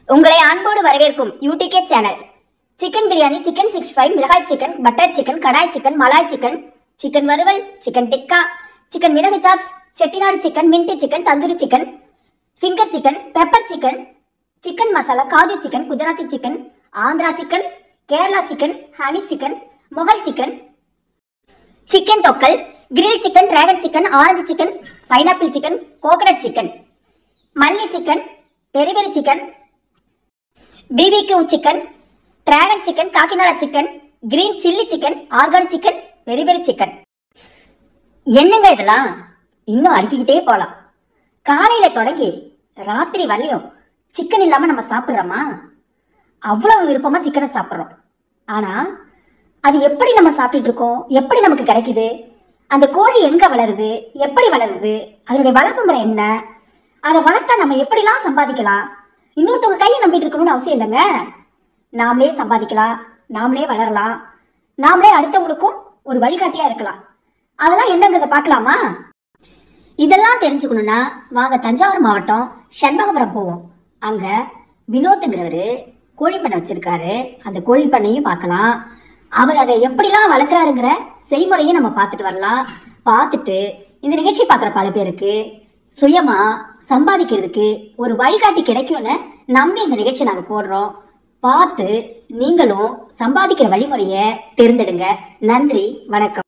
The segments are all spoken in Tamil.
உங்களை அன்போடு வரவேற்கும் UDK channel chicken biryani chicken six five மிளகாய் chicken butter chicken kadai chicken malai chicken chicken வறுவல் சிக்கன் டிக்கா சிக்கன் மிளகு chops Chettinad chicken minty chicken tandoori chicken finger chicken pepper chicken chicken masala kaju chicken Gujarati chicken Andhra chicken Kerala chicken honey chicken Mughal chicken chicken தொக்கல் grill chicken dragon chicken orange chicken pineapple chicken coconut chicken மல்லி chicken peri peri chicken BBQ chicken dragon chicken Kakinada chicken green chilli chicken organic chicken peri peri chicken என்னங்க இதெல்லாம் இன்னும் அடுக்கிக்கிட்டே போகலாம் காலையில தொடங்கி ராத்திரி வரலையும் சிக்கன் இல்லாம நம்ம சாப்பிட்றோமா அவ்வளவு விருப்பமா சிக்கனை சாப்பிட்றோம் ஆனா அது எப்படி நம்ம சாப்பிட்டுட்டு இருக்கோம் எப்படி நமக்கு கிடைக்குது அந்த கோழி எங்க வளருது எப்படி வளருது அதனுடைய வளர்ப்பு முறை என்ன அதை வளர்த்தா நம்ம எப்படிலாம் சம்பாதிக்கலாம் இன்னொருத்தவங்க கையை நம்பிட்டு இருக்கணும்னு அவசியம் இல்லைங்க நாமளே சம்பாதிக்கலாம் நாமளே வளரலாம் நாமளே அடுத்தவங்களுக்கும் ஒரு வழிகாட்டியா இருக்கலாம் அதெல்லாம் என்னங்கிறத பார்க்கலாமா இதெல்லாம் தெரிஞ்சுக்கணும்னா வாங்க தஞ்சாவூர் மாவட்டம் செண்பகபுரம் போவோம் அங்க வினோத்துங்கிறவர் கோழிப்பண்ணை வச்சிருக்காரு அந்த கோழிப்பண்ணையும் பார்க்கலாம் அவர் அதை எப்படிலாம் வளர்க்குறாருங்கிற செய்முறையும் நம்ம பார்த்துட்டு வரலாம் பார்த்துட்டு இந்த நிகழ்ச்சி பார்க்குற பல பேருக்கு சுயமா சம்பாதிக்கிறதுக்கு ஒரு வழிகாட்டி கிடைக்கும்னு நம்பி இந்த நிகழ்ச்சி நாங்கள் போடுறோம் பார்த்து நீங்களும் சம்பாதிக்கிற வழிமுறையை தேர்ந்தெடுங்க நன்றி வணக்கம்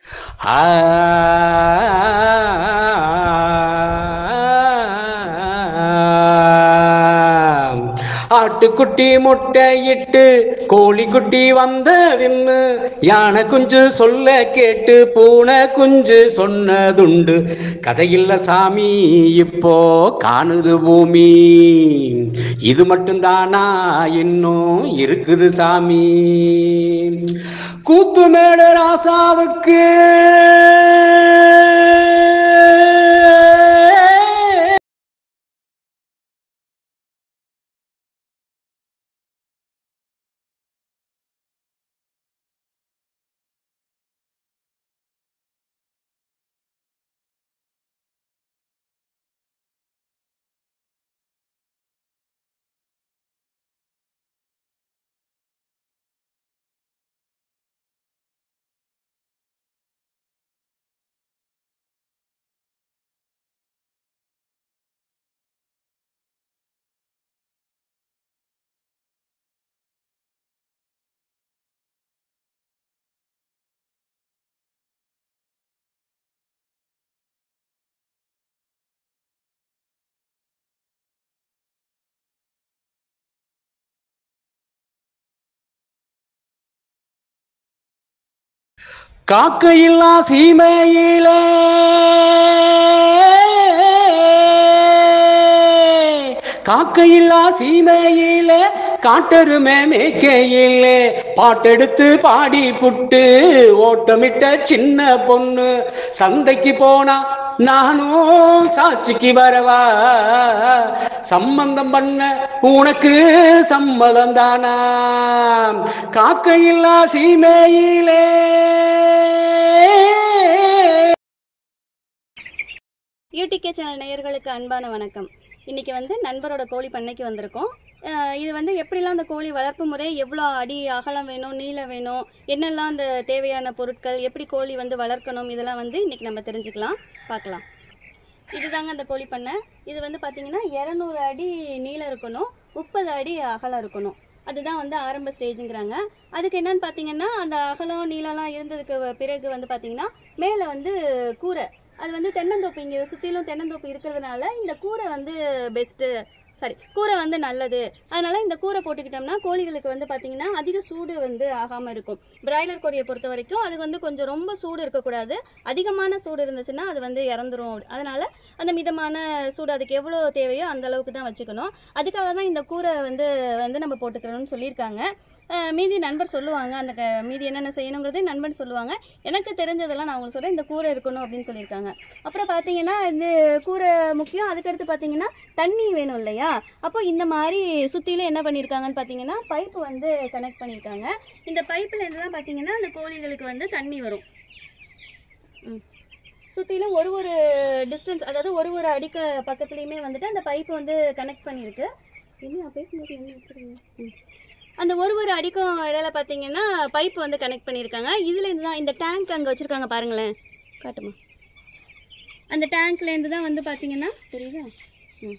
ஆட்டுக்குட்டி முட்டையிட்டு கோழிக்குட்டி வந்ததின்னு யானை குஞ்சு சொல்ல கேட்டு பூனை குஞ்சு சொன்னதுண்டு கதையில்ல சாமி இப்போ காணுது பூமி இது மட்டும்தானா இன்னும் இருக்குது சாமி கூத்து மேட ராசாவுக்கு காக்கையில்லா சீமையில காக்கையில்லா சீமையில காட்டெருமை மேய்க்கையில பாட்டெடுத்து பாடி புட்டு ஓட்டமிட்ட சின்ன பொண்ணு சந்தைக்கு போனா நானும் சாட்சிக்கு வரவா சம்பந்தம் பண்ண உனக்கு சம்மதம் தானா காக்கையில்லா சீமையிலே யூடிகே சேனல் நேயர்களுக்கு அன்பான வணக்கம் இன்னைக்கு வந்து நண்பரோட கோழி பண்ணைக்கு வந்திருக்கோம் அஹ் இது வந்து எப்படிலாம் அந்த கோழி வளர்ப்பு முறை எவ்வளோ அடி அகலம் வேணும் நீளம் வேணும் என்னெல்லாம் அந்த தேவையான பொருட்கள் எப்படி கோழி வந்து வளர்க்கணும் இதெல்லாம் வந்து இன்னைக்கு நம்ம தெரிஞ்சுக்கலாம் பார்க்கலாம் இதுதாங்க அந்த கோழி பண்ணை இது வந்து பார்த்தீங்கன்னா இரநூறு அடி நீளம் இருக்கணும் முப்பது அடி அகலம் இருக்கணும் அதுதான் வந்து ஆரம்ப ஸ்டேஜுங்கிறாங்க அதுக்கு என்னன்னு பார்த்தீங்கன்னா அந்த அகலம் நீளம்லாம் இருந்ததுக்கு வ- பிறகு வந்து பார்த்தீங்கன்னா மேலே வந்து கூரை அது வந்து தென்னந்தோப்பு இங்கே சுற்றிலும் தென்னந்தோப்பு இருக்கிறதுனால இந்த கூரை வந்து பெஸ்ட்டு சாரி கூரை வந்து நல்லது அதனால இந்த கூரை போட்டுக்கிட்டோம்னா கோழிகளுக்கு வந்து பார்த்தீங்கன்னா அதிக சூடு வந்து ஆகாமல் இருக்கும் பிராய்லர் கோழியை பொறுத்த வரைக்கும் அது வந்து கொஞ்சம் ரொம்ப சூடு இருக்கக்கூடாது அதிகமான சூடு இருந்துச்சுன்னா அது வந்து இறந்துரும் அதனால அந்த மிதமான சூடு அதுக்கு எவ்வளோ தேவையோ அந்த அளவுக்கு தான் வச்சுக்கணும் அதுக்காக தான் இந்த கூரை வந்து வந்து நம்ம போட்டுக்கிறோம்னு சொல்லியிருக்காங்க அஹ் மீதி நண்பர் சொல்லுவாங்க அந்த க- மீதி என்னென்ன செய்யணுங்கிறது நண்பன் சொல்லுவாங்க எனக்கு தெரிஞ்சதெல்லாம் நான் உங்களுக்கு சொல்கிறேன் இந்த கூரை இருக்கணும் அப்படின்னு சொல்லியிருக்காங்க அப்புறம் பார்த்தீங்கன்னா இந்த கூரை முக்கியம் அதுக்கடுத்து பார்த்தீங்கன்னா தண்ணி வேணும் இல்லையா அப்போ இந்த மாதிரி சுற்றிலும் என்ன பண்ணியிருக்காங்கன்னு பார்த்தீங்கன்னா பைப்பு வந்து கனெக்ட் பண்ணியிருக்காங்க இந்த பைப்பில் இருந்து தான் பார்த்தீங்கன்னா அந்த கோழிகளுக்கு வந்து தண்ணி வரும் ம் சுற்றிலும் ஒரு ஒரு டிஸ்டன்ஸ் அதாவது ஒரு ஒரு அடிக்க பக்கத்துலேயுமே வந்துட்டு அந்த பைப்பு வந்து கனெக்ட் பண்ணியிருக்கு என்ன பேசும்போது என்ன எடுத்துருங்க ம். அந்த ஒரு ஒரு அடிக்கும் இடையில பார்த்தீங்கன்னா பைப் வந்து கனெக்ட் பண்ணியிருக்காங்க இதுலேருந்து தான் இந்த டேங்க் அங்கே வச்சுருக்காங்க பாருங்களேன் காட்டுமா அந்த டேங்க்லேருந்து தான் வந்து பார்த்தீங்கன்னா தெரியுதா ம்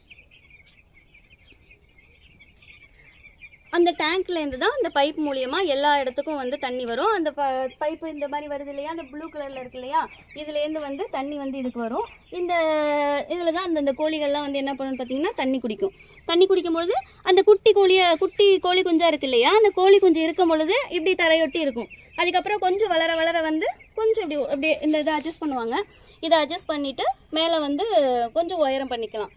அந்த டேங்க்லேருந்து தான் அந்த பைப் மூலியமா எல்லா இடத்துக்கும் வந்து தண்ணி வரும் அந்த பைப்பு இந்த மாதிரி வருது இல்லையா அந்த ப்ளூ கலரில் இருக்கு இல்லையா இதுலேருந்து வந்து தண்ணி வந்து இதுக்கு வரும் இந்த இதில் தான் அந்த இந்த கோழிகள்லாம் வந்து என்ன பண்ணுன்னு பார்த்தீங்கன்னா தண்ணி குடிக்கும் தண்ணி குடிக்கும்போது அந்த குட்டி கோழியை குட்டி கோழி குஞ்சா இருக்கு இல்லையா அந்த கோழி குஞ்சு இருக்கும் பொழுது இப்படி தரையொட்டி இருக்கும் அதுக்கப்புறம் கொஞ்சம் வளர வளர வந்து கொஞ்சம் இப்படி இப்படி இந்த இதை அட்ஜஸ்ட் பண்ணுவாங்க இதை அட்ஜஸ்ட் பண்ணிவிட்டு மேலே வந்து கொஞ்சம் உயரம் பண்ணிக்கலாம்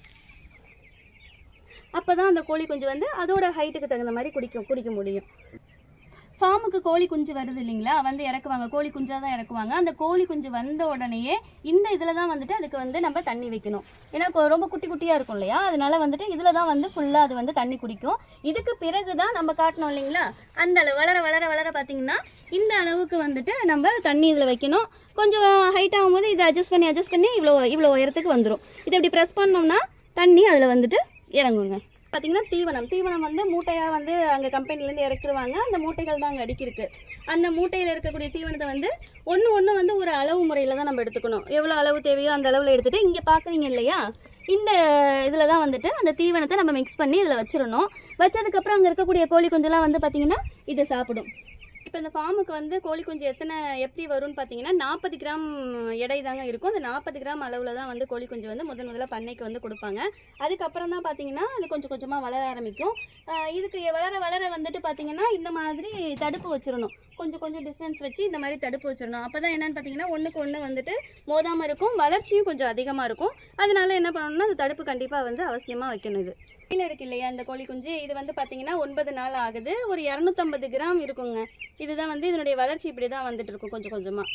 அப்போ தான் அந்த கோழி குஞ்சு வந்து அதோட ஹைட்டுக்கு தகுந்த மாதிரி குடிக்கும் குடிக்க முடியும் ஃபார்முக்கு கோழி குஞ்சு வருது இல்லைங்களா வந்து இறக்குவாங்க கோழி குஞ்சாக தான் இறக்குவாங்க அந்த கோழி குஞ்சு வந்த உடனேயே இந்த இதில் தான் வந்துட்டு அதுக்கு வந்து நம்ம தண்ணி வைக்கணும் ஏன்னா கொ- ரொம்ப குட்டி குட்டியாக இருக்கும் இல்லையா அதனால வந்துட்டு இதில் தான் வந்து ஃபுல்லாக அது வந்து தண்ணி குடிக்கும் இதுக்கு பிறகு தான் நம்ம காட்டணும் இல்லைங்களா அந்த அளவு வளர வளர வளர பார்த்தீங்கன்னா இந்த அளவுக்கு வந்துட்டு நம்ம தண்ணி இதில் வைக்கணும் கொஞ்சம் ஹைட் ஆகும்போது இதை அட்ஜஸ்ட் பண்ணி அட்ஜஸ்ட் பண்ணி இவ்வளோ இவ்வளோ உயரத்துக்கு வந்துடும் இதை இப்படி ப்ரெஸ் பண்ணோம்னா தண்ணி அதில் வந்துட்டு இறங்குங்க பார்த்தீங்கன்னா தீவனம் தீவனம் வந்து மூட்டையாக வந்து அங்கே கம்பெனிலேருந்து இறக்குருவாங்க அந்த மூட்டைகள் தான் அங்கே அடிக்கிருக்கு அந்த மூட்டையில் இருக்கக்கூடிய தீவனத்தை வந்து ஒன்று ஒன்று வந்து ஒரு அளவு முறையில் தான் நம்ம எடுத்துக்கணும் எவ்வளோ அளவு தேவையோ அந்த அளவில் எடுத்துகிட்டு இங்கே பார்க்குறீங்க இல்லையா இந்த இதில் தான் வந்துட்டு அந்த தீவனத்தை நம்ம மிக்ஸ் பண்ணி இதில் வச்சிடணும் வச்சதுக்கப்புறம் அங்கே இருக்கக்கூடிய கோழி குஞ்செல்லாம் வந்து பார்த்திங்கன்னா இதை சாப்பிடும் இப்போ இந்த ஃபார்முக்கு வந்து கோழி குஞ்சு எத்தனை எப்படி வரும்னு பார்த்தீங்கன்னா நாற்பது கிராம் எடை தாங்க இருக்கும் அந்த நாற்பது கிராம் அளவில் தான் வந்து கோழி குஞ்சு வந்து முதன் முதல்ல பண்ணைக்கு வந்து கொடுப்பாங்க அதுக்கப்புறம் தான் பார்த்தீங்கன்னா அது கொஞ்சம் கொஞ்சமாக வளர ஆரம்பிக்கும் ஆஹ் இதுக்கு வளர வளர வந்துட்டு பார்த்தீங்கன்னா இந்த மாதிரி தடுப்பு வச்சிடணும் கொஞ்சம் கொஞ்சம் டிஸ்டன்ஸ் வச்சு இந்த மாதிரி தடுப்பு வச்சிடணும் அப்போ தான் என்னன்னு பார்த்தீங்கன்னா ஒன்றுக்கு ஒன்று வந்துட்டு மோதாமல் இருக்கும் வளர்ச்சியும் கொஞ்சம் அதிகமாக இருக்கும் அதனால என்ன பண்ணணும்னா அந்த தடுப்பு கண்டிப்பாக வந்து அவசியமாக வைக்கணும் இது கீழே இருக்கு இல்லையா இந்த கோழி குஞ்சு இது வந்து பார்த்தீங்கன்னா ஒன்பது நாள் ஆகுது ஒரு இரநூத்தம்பது கிராம் இருக்குங்க இதுதான் வந்து இதனுடைய வளர்ச்சி இப்படி தான் வந்துட்டு இருக்கும் கொஞ்சம் கொஞ்சமாக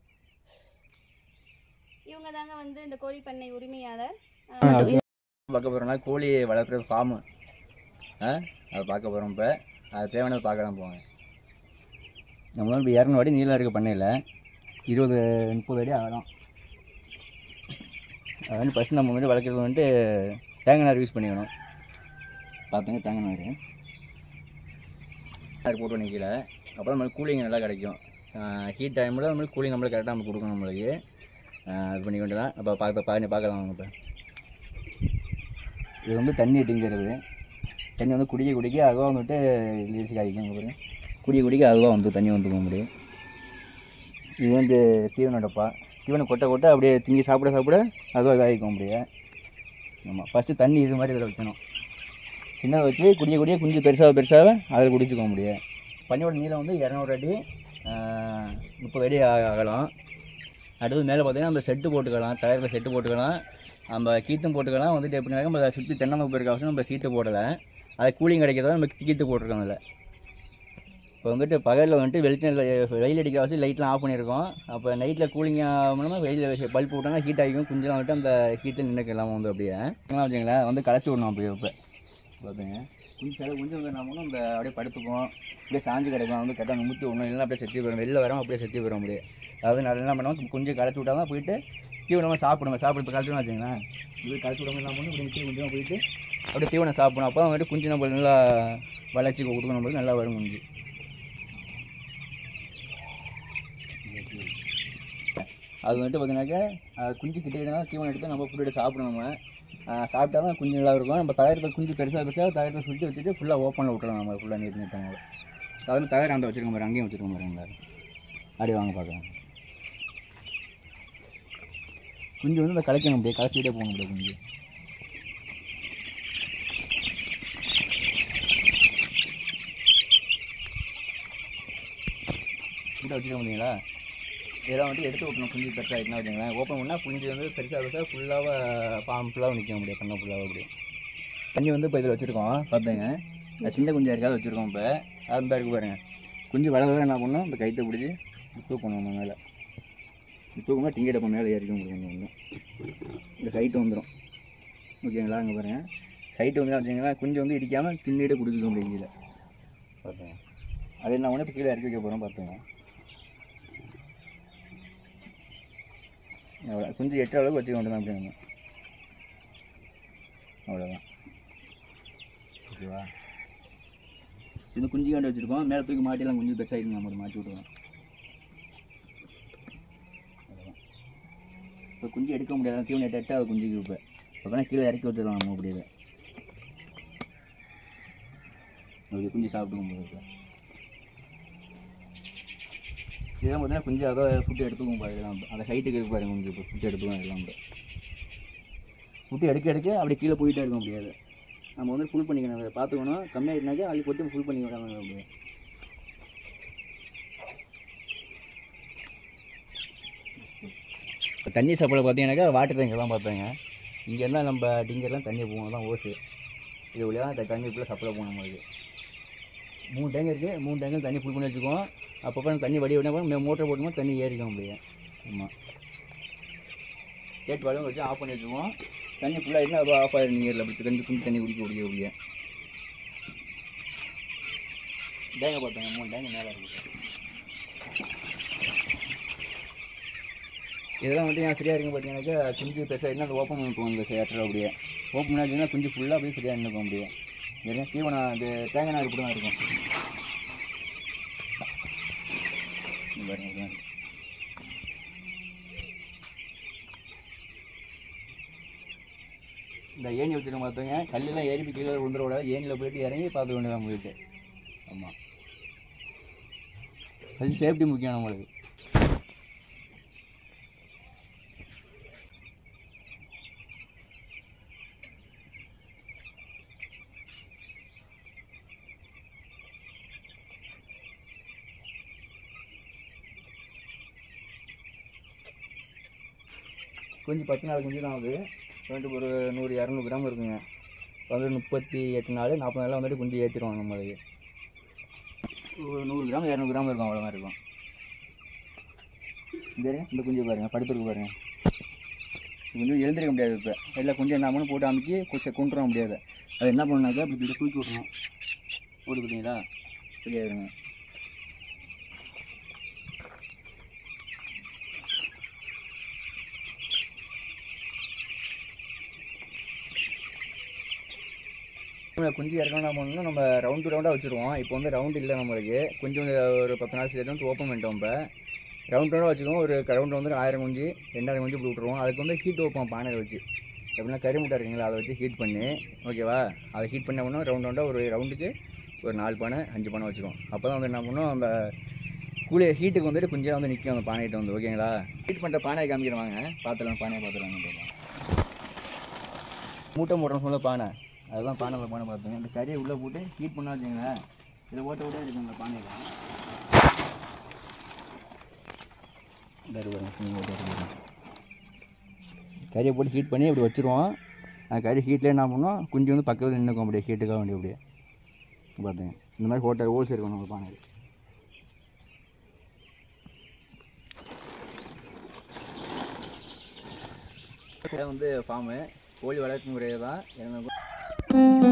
இவங்க தாங்க வந்து இந்த கோழி பண்ணை உரிமையாளர் ஆஹ் இது- பார்க்க போகிறோம்னா கோழி வளர்க்குற ஃபார்மு ஆ அதை பார்க்க போகிறோம் இப்போ அது தேவையானது பார்க்கலாம் போங்க நம்ம வந்து இப்போ இரநூறு அடி நீளம் இருக்க பண்ணையில் இருபது முப்பது அடி ஆகலாம் அது வந்து ஃபஸ்ட் நம்ம வந்து வளர்க்குறது வந்துட்டு தேங்காய் நார் யூஸ் பண்ணிக்கணும் பார்த்துங்க தேங்காய் நார் நார் போட்டு நிற்கல அப்புறம் நம்மளுக்கு கூலிங் நல்லா கிடைக்கும் ஹீட் டைமில் நம்மளுக்கு கூலிங் நம்மளுக்கு கரெக்டாக நம்ம கொடுக்கணும் நம்மளுக்கு ஆ, இது பண்ணி கொண்டு தான் அப்போ பார்க்க பார்க்க பார்க்கலாம் வாங்க இப்போ இது வந்து தண்ணி அடிங்கிறது தண்ணி வந்து குடிக்க குடிக்க அதுவாக வந்துட்டு லீசி காய்க்கும் இங்க பாருங்க குடிக்க குடிக்க அதுவாக வந்து தண்ணி வந்து போக முடியும் இது வந்து தீவன டப்பா தீவனம் கொட்ட கொட்ட அப்படியே திங்கி சாப்பிட சாப்பிட அதுவாக இதாகிக்க முடியும் ஆமாம் ஃபஸ்ட்டு தண்ணி இது மாதிரி இதில் வைக்கணும் சின்னதை வச்சு குடிக்க குடிக்க குஞ்சு பெருசாக பெருசாக அதில் குடிச்சுக்க முடியும் பனியோட நீளம் வந்து இரநூறு அடி ஆஹ், முப்பது அடி ஆ- அகலம் அடுத்தது மேலே பார்த்தீங்கன்னா நம்ம செட்டு போட்டுக்கலாம் டயரில் செட்டு போட்டுக்கலாம் நம்ம கீத்தும் போட்டுக்கலாம் வந்துட்டு எப்படின்னா நம்ம அதை சுற்றி தென்னந்தோப்பு இருக்க அவசியம் நம்ம சீட்டு போடலை அதை கூலிங் கிடைக்கிறதா நம்ம கீத்து போட்டிருக்கோம் அதில் இப்போ வந்துட்டு பகலில் வந்துட்டு வெளிச்சம் வெயில் அடிக்கிற அவசியம் லைட்லாம் ஆஃப் பண்ணியிருக்கோம் அப்போ நைட்டில் கூலிங் ஆகணும்னா வெயில் பல்ப் விட்டோம்னா ஹீட் ஆகிக்கும் குஞ்செல்லாம் வந்துட்டு அந்த ஹீட்டில் நின்றுக்கு எல்லாம் வந்து அப்படியே என்ன வச்சுங்களேன் வந்து களைச்சி விடணும் அப்படியே இப்போ பார்த்துங்க குஞ்சு சில குஞ்சு வந்து என்ன பண்ணும் இந்த அப்படியே படுத்துக்கும் அப்படியே சாஞ்சு கிடக்கும் வந்து கரெக்டாக நிமித்தி விடணும் இல்லைன்னா அப்படியே செத்து போயிடும் வெளில வராமல் அப்படியே செத்து போயிடும் அப்படியே அதாவது நான் என்ன பண்ணுவோம் குஞ்சு களைச்சி விட்டா தான் போயிட்டு தீவனமாக சாப்பிடுங்க சாப்பிட்டு இப்போ களைச்சி வச்சுங்களேன் இது களைச்சி விடாமல் என்ன பண்ணும் இப்படி நிற்க கொஞ்சமாக போயிட்டு அப்படியே தீவனம் சாப்பிடணும் அப்போ தான் வந்துட்டு குஞ்சு நம்ம நல்லா வளர்ச்சி கொடுக்கணும் நம்மளுக்கு நல்லா வரும் குஞ்சு அது வந்துட்டு பார்த்தீங்கன்னாக்கா அஹ், குஞ்சு கிட்டே தான் தீவனம் எடுத்து நம்ம ஃபுட்டு சாப்பிடணும் நம்ம அஹ், சாப்பிட்டா தான் குஞ்சு நல்லா இருக்கும் நம்ம தயாரித்த குஞ்சு பெருசாக பெருசாக தயாரித்த சுற்றி வச்சுட்டு ஃபுல்லாக ஓப்பனில் விட்டுறோம் நம்ம ஃபுல்லாக நீட் நீட்டாங்க அது வந்து தயார் அந்த வச்சுருக்க மாதிரி அங்கேயும் வச்சுருக்க மாதிரி இருந்தார் அப்படி வாங்க பார்க்கலாம் குஞ்சு வந்து இந்த கலைக்கணும் அப்படியே கலைச்சிக்கிட்டே போகணும் அப்படியே குஞ்சு கிட்ட வச்சுக்க முடியுங்களா இதெல்லாம் வந்துட்டு எடுத்து விட்டணும் குஞ்சு பெருசாக ஆகிட்டுனா வச்சுங்களேன் ஓப்பன் பண்ணால் குஞ்சு வந்து பெருசாக பெருசாக ஃபுல்லாக ஃபார்ம் ஃபுல்லாக நிற்க முடியும் பண்ண ஃபுல்லாக அப்படி தண்ணி வந்து இப்போ இதில் வச்சுருக்கோம் பார்த்துங்க அது சின்ன குஞ்சு யாருக்காவது வச்சுருக்கோம் இப்போ அது தான் இருக்கு பாருங்க குஞ்சு வளர வளர என்ன பண்ணணும் இந்த கைத்தை பிடிச்சி தூக்கணும் நம்ம மேலே தூக்கமாக டிங்கெட் அப்போ மேலே ஏறிக்க முடியும் வந்து இந்த ஹைட்டு வந்துடும் ஓகேங்களா அங்கே பாருங்கள் ஹைட்டு வந்து வச்சிங்கன்னா குஞ்சு வந்து இடிக்காமல் தின்னிட்டு குடிச்சிக்க முடியும் கீழே பார்த்துங்க அது என்ன ஒன்று இப்போ கீழே இறக்கி வைக்க போகிறோம் பார்த்துங்க அவ்வளோ குஞ்சு எட்டு அளவுக்கு வச்சுக்க வேண்டியதான் அப்படி நம்ம அவ்வளோதான் ஓகேவா இது குஞ்சு காண்டு வச்சுருக்கோம் மேலே தூக்கி மாட்டிலாம் குஞ்சு பெருசாகிட்டு நம்ம மாட்டி விட்டுருவோம் இப்போ குஞ்சு எடுக்க முடியாது தீவனை எட்டாக குஞ்சுக்கு இப்போ இப்போ கீழே இறக்கி வச்சுருவோம் நம்ம அப்படியே ஓகே குஞ்சு சாப்பிட்டுக்கும் போது இப்போ இதெல்லாம் பார்த்தீங்கன்னா குஞ்சு அதோ ஃபுட்டு எடுத்துக்கும் பாரு இதெல்லாம் அந்த ஹைட்டுக்கு இருக்கு பாருங்க குஞ்சு இப்போ ஃபுட்டு எடுத்துக்கும் இதெல்லாம் இப்போ ஃபுட்டு எடுக்க எடுக்க அப்படி கீழே போயிட்டே இருக்க முடியாது நம்ம வந்து ஃபுல் பண்ணிக்கணும் அதை பார்த்துக்கணும் கம்மியாகிட்டுனாக்கா அள்ளி போட்டு ஃபுல் பண்ணி விடாம அப்படியே இப்போ தண்ணி சப்ளை பார்த்தீங்கன்னாக்கா வாட்டர் டேங்க் தான் பார்த்தாங்க இங்கே இருந்தால் நம்ம டிங்கர்லாம் தண்ணி போகணும் தான் ஓசு இது வழியாக தான் தண்ணி ஃபுல்லாக சப்ளை போகணும் நம்மளுக்கு மூணு டேங்க் இருக்குது மூணு டேங்கும் தண்ணி ஃபுல் பண்ணி வச்சுக்குவோம் அப்பப்போ தண்ணி வடி விட மோட்டர் போட்டுமோ தண்ணி ஏறிக்கும் அப்படியே ஆமாம் கேட் வளம் வச்சு ஆஃப் பண்ணி வச்சுக்குவோம் தண்ணி ஃபுல்லாக இருந்தால் அது ஆஃப் ஆயிரும் நீரில் அப்படி கொஞ்சம் கொஞ்சம் தண்ணி குடிக்க குடிக்க குடிக்க டேங்க பார்த்தாங்க மூணு டேங்க் மேலே இருக்குது இதெல்லாம் வந்து ஏன் ஃப்ரீயாக இருக்கும் பார்த்தீங்கன்னாக்கா குஞ்சு பெருசாக இருந்தால் அந்த ஓப்பன் பண்ணிக்குவோம் இந்த சேட்டர் அப்படியே ஓப்பன் பண்ணாச்சுன்னா குஞ்சு ஃபுல்லாக அப்படியே ஃப்ரீயாக நின்றுக்கும் அப்படியே நிறைய தீவனம் அந்த தேங்காய் நார் இப்படி தான் இருக்கும் இங்க பாருங்க இப்படி தான் இருக்கு. இந்த ஏணி வச்சுருக்க பார்த்தவங்க கல்லெல்லாம் ஏறி போய் கீழே விழுந்துட கூடாது ஏணியில் போயிட்டு இறங்கி பார்த்து கொண்டு தான் போயிட்டு ஆமாம் அது சேஃப்டி முக்கியம் நம்மளுக்கு குஞ்சு பத்து நாள் குஞ்சு தான் ஆகுது வந்துட்டு ஒரு நூறு இரநூறு கிராம் இருக்குங்க வந்து முப்பத்தி எட்டு நாள் நாற்பது நாளில் வந்துட்டு குஞ்சு ஏற்றிடுவாங்க நம்மளுக்கு ஒரு நூறு கிராம் இரநூறு கிராம் இருக்கும் அவ்வளோ மாதிரி இருக்கும் இந்த இருங்க, இந்த குஞ்சு பாருங்கள் படுத்துருக்கு பாருங்கள் இது வந்து எழுந்திருக்க முடியாது இப்போ எல்லாம் குஞ்சு என்ன பண்ணணும் போட்டு அமுக்கி குச்சை கொண்டுற முடியாது அது என்ன பண்ணுனாக்கா இப்படி இப்படி தூக்கி விட்றணும் போட்டு பார்த்தீங்களா சரியாயிருங்க நம்ம குஞ்சு இறக்கணும் என்ன பண்ணணும் நம்ம ரவுண்டு ரவுண்டாக வச்சுருவோம் இப்போ வந்து ரவுண்டு இல்லை நம்மளுக்கு கொஞ்சம் ஒரு பத்து நாள் சேர்த்து வந்து ஓப்பன் பண்ணிட்டோம் இப்போ ரவுண்ட் ரவுண்டாக வச்சுக்குவோம் ஒரு ரவுண்டு வந்து ஆயிரம் குஞ்சு ரெண்டாயிரம் குஞ்சு இப்படி விட்ருவோம் அதுக்கு வந்து ஹீட் வைப்போம் பானையில் வச்சு எப்படின்னா கறி முட்டை இருக்குங்களா அதை வச்சு ஹீட் பண்ணி ஓகேவா அதை ஹீட் பண்ண பண்ணோம் ரவுண்ட் ரவுண்டாக ஒரு ரவுண்டுக்கு ஒரு நாலு பானை அஞ்சு பானை வச்சுருவோம் அப்போ தான் வந்து என்ன பண்ணும் அந்த கூலி ஹீட்டுக்கு வந்துட்டு குஞ்சாக வந்து நிற்கும் அந்த பானைகிட்ட வந்து ஓகேங்களா ஹீட் பண்ணுற பானையை காமிக்கிறவாங்க பார்த்துலாம் பானையை பார்த்துலாம் மூட்டை மூட்டை சொல்ல பானை அதுதான் பானை ஒரு பானை பார்த்துங்க இந்த கறியை உள்ளே போட்டு ஹீட் பண்ணா வச்சுங்களேன் இதை ஓட்ட ஓட்ட இருக்கு அந்த பானையில் கறியை போட்டு ஹீட் பண்ணி இப்படி வச்சுருவோம் அந்த கறி ஹீட்லேயே என்ன பண்ணுவோம் குஞ்சு வந்து பக்கத்தில் நின்றுக்கும் அப்படியே ஹீட்டுக்காக வேண்டிய அப்படியே பார்த்துங்க இந்த மாதிரி ஹோட்டல் ஹோல்ஸ் இருக்கும் நம்ம பானையில் இதான் வந்து ஃபார்மு கோழி வளர்ப்பு முறையை தான் எனக்கு